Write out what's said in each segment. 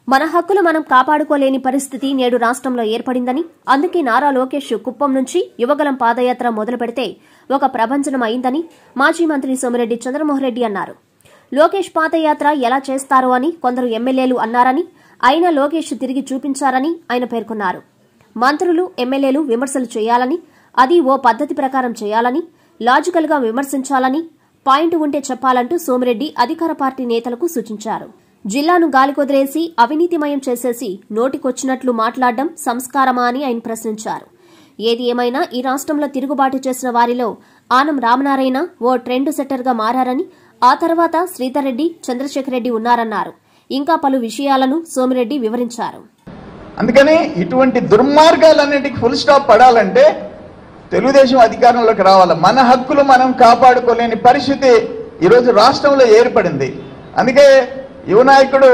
మన హక్కులు మనం కాపాడుకోలేని పరిస్థితి నేడు రాష్ట్రంలో ఏర్పడిందని అందుకే నారా లోకేష్ కుప్పం నుంచి యువగలం పాదయాత్ర మొదలు పెడితే ఒక ప్రభంజనం అయిందని మాజీ మంత్రి సోమిరెడ్డి చంద్రమోహన్ రెడ్డి అన్నారు లోకేష్ పాదయాత్ర ఎలా చేస్తారో అని కొందరు ఎమ్మెల్యేలు అన్నారని అయినా లోకేష్ తిరిగి చూపించారని ఆయన పేర్కొన్నారు మంత్రులు ఎమ్మెల్యేలు విమర్శలు చేయాలని అది ఓ పద్ధతి ప్రకారం చేయాలని లాజికల్ గా విమర్శించాలని పాయింట్ ఉంటే చెప్పాలంటూ సోమిరెడ్డి అధికార పార్టీ నేతలకు సూచించారు జిల్లాను గాలికొదిలేసి అవినీతిమయం చేసేసి నోటికొచ్చినట్లు మాట్లాడడం సంస్కారమా అని ఆయన ప్రశ్నించారు ఏది ఏమైనా ఈ రాష్ట్రంలో తిరుగుబాటు చేసిన వారిలో ఆనం రామనారాయణ ఓ ట్రెండ్ సెట్టర్గా మారారని ఆ తర్వాత శ్రీధర్ రెడ్డి చంద్రశేఖర్ రెడ్డి ఉన్నారన్నారు ఇంకా పలు విషయాలను సోమిరెడ్డి వివరించారు అందుకని ఇటువంటి దుర్మార్గాలన్నిటికీ ఫుల్ స్టాప్ పడాలంటే తెలుగుదేశం అధికారంలోకి రావాలి మన హక్కులు మనం కాపాడుకోలేని పరిస్థితి ఈరోజు రాష్ట్రంలో ఏర్పడింది అందుకే యువ నాయకుడు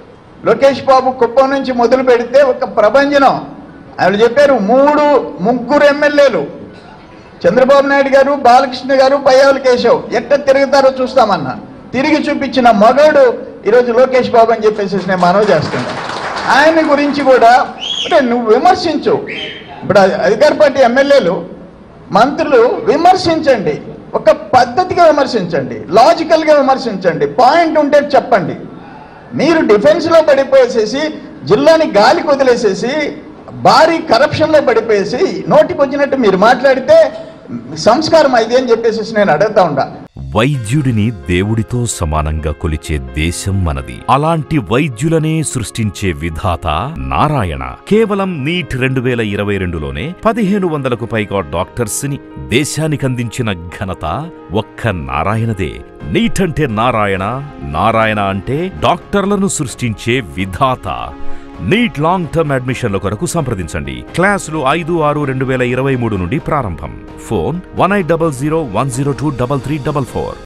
లోకేష్ బాబు కుప్పం నుంచి మొదలు పెడితే ఒక ప్రభంజనం ఆయన చెప్పారు మూడు ముగ్గురు ఎమ్మెల్యేలు చంద్రబాబు నాయుడు గారు బాలకృష్ణ గారు పయ్యావుల కేశవ్ ఎట్ట తిరుగుతారో చూస్తామన్నా తిరిగి చూపించిన మగడు ఈరోజు లోకేష్ బాబు అని చెప్పేసి నేను మనవి చేస్తున్నా ఆయన గురించి కూడా అంటే నువ్వు విమర్శించు ఇప్పుడు అధికార పార్టీ ఎమ్మెల్యేలు మంత్రులు విమర్శించండి ఒక పద్ధతిగా విమర్శించండి లాజికల్గా విమర్శించండి పాయింట్ ఉంటే చెప్పండి మీరు డిఫెన్స్లో పడిపోయేసేసి జిల్లాని గాలికి వదిలేసేసి భారీ కరప్షన్లో పడిపోయేసి నోటికి వచ్చినట్టు మీరు మాట్లాడితే సంస్కారం అయితే అని చెప్పేసి నేను అడుగుతా ఉండా వైద్యుడిని దేవుడితో సమానంగా కొలిచే దేశం మనది అలాంటి వైద్యులనే సృష్టించే విధాత నారాయణ కేవలం నీట్ రెండు వేల ఇరవై రెండులోనే పదిహేను వందలకు పైగా డాక్టర్స్ ని దేశానికందించిన ఘనత ఒక్క నారాయణదే నీట్ అంటే నారాయణ నారాయణ అంటే డాక్టర్లను సృష్టించే విధాత నీట్ లాంగ్ టర్మ్ అడ్మిషన్ల కొరకు సంప్రదించండి క్లాసులు ఐదు ఆరు రెండు వేల ఇరవై మూడు నుండి ప్రారంభం phone one eight double zero one zero two double three double four